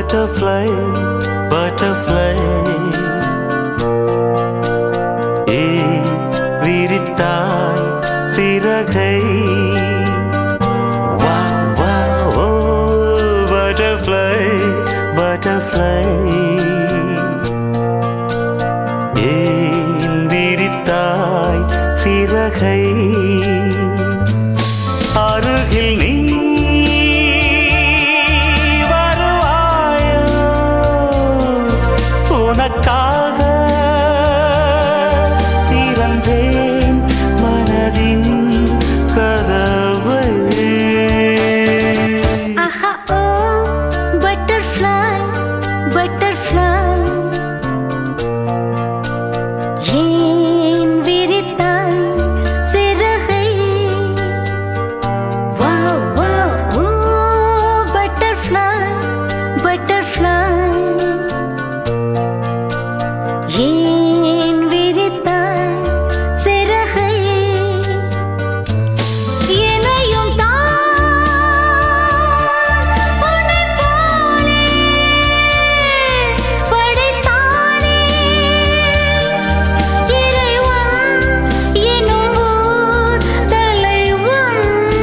butterfly, butterfly. ஏய் விரித்தாய் சிறகை வா வா ஓ butterfly, butterfly. ஏன் விரித்தாய் சிறகை அருகில் நீ வருவாயோ உனக்காக திறந்தேன் மனதின் கதவை ஆஹா ஓ பட்டர்ஃப்ளை பட்டர்ஃப்ளை ஏன் விரித்தாய் சிறகை wow wow oh butterfly butterfly ஏன் விரித்தாய் சிறகை என்னையும் தான் உன்னைப் போலே படைத்தானே இறைவன் எனும் ஓர் தலைவன்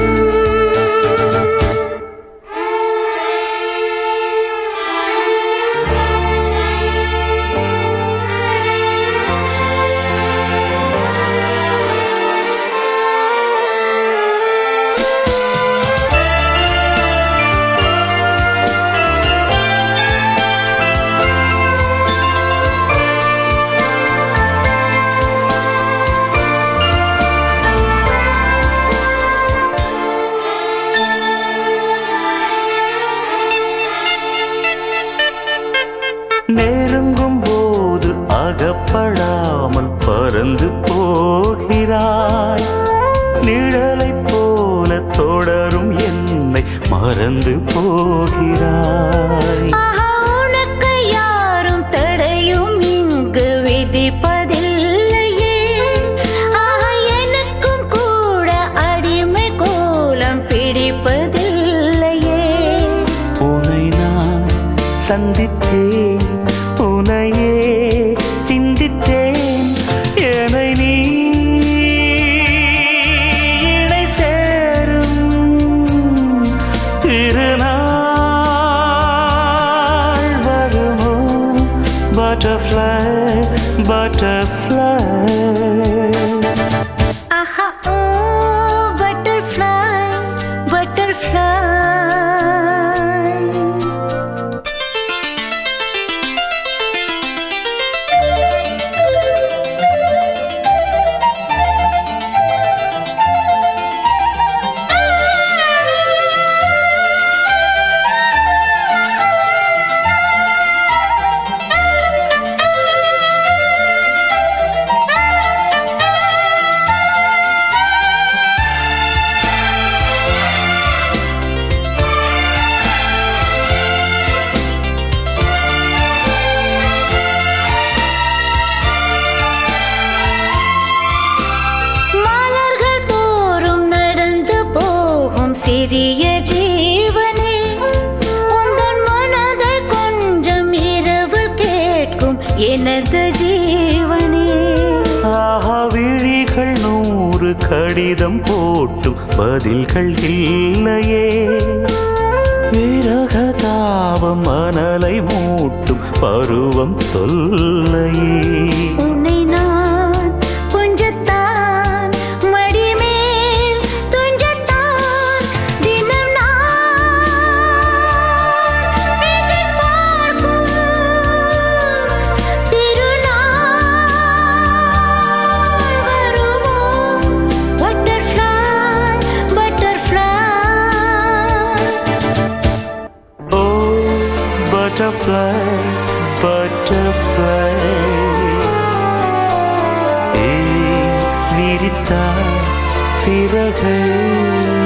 நெருங்கும் போது அகப்படாமல் பறந்து போகிறாய் நிழலைப் போல தொடரும் என்னை மறந்து போகிறாய் ஆஹா உனக்கு யாரும் தடையும் இங்கு விதிப்பதில்லையே ஆஹா எனக்கும் கூட அடிமை கோலம் பிடிப்பதில்லையே உன்னை நான் சந்தித்தேன் உனையே சிந்தித்தேன் என்னை நீ இணை சேரும் திருநாள் வருமோ பட்டர்ஃப்ளை பட்டர்ஃப்ளை ஆஹா ஓ பட்டர்ஃப்ளை பட்டர்ஃப்ளை மலர்கள் தோறும் நடந்து போகும் சிறிய ஜீவனே உந்தன் மனதை கொஞ்சம் இரவு கேட்கும் எனது ஜீவனே ஆஹா விழிகள் நூறு கடிதம் போட்டும் பதில்கள் இல்லையே விரக தாபம் மணலை மூட்டும் பருவம் தொல்லையே உன்னை நான் கொஞ்சத்தான் மடிமேல் துஞ்சத்தான் தினம் நான் எதிர்பார்க்கும் திருநாள் வருமோ butterfly butterfly oh butterfly butterfly ஏ விரித்தா சிறகை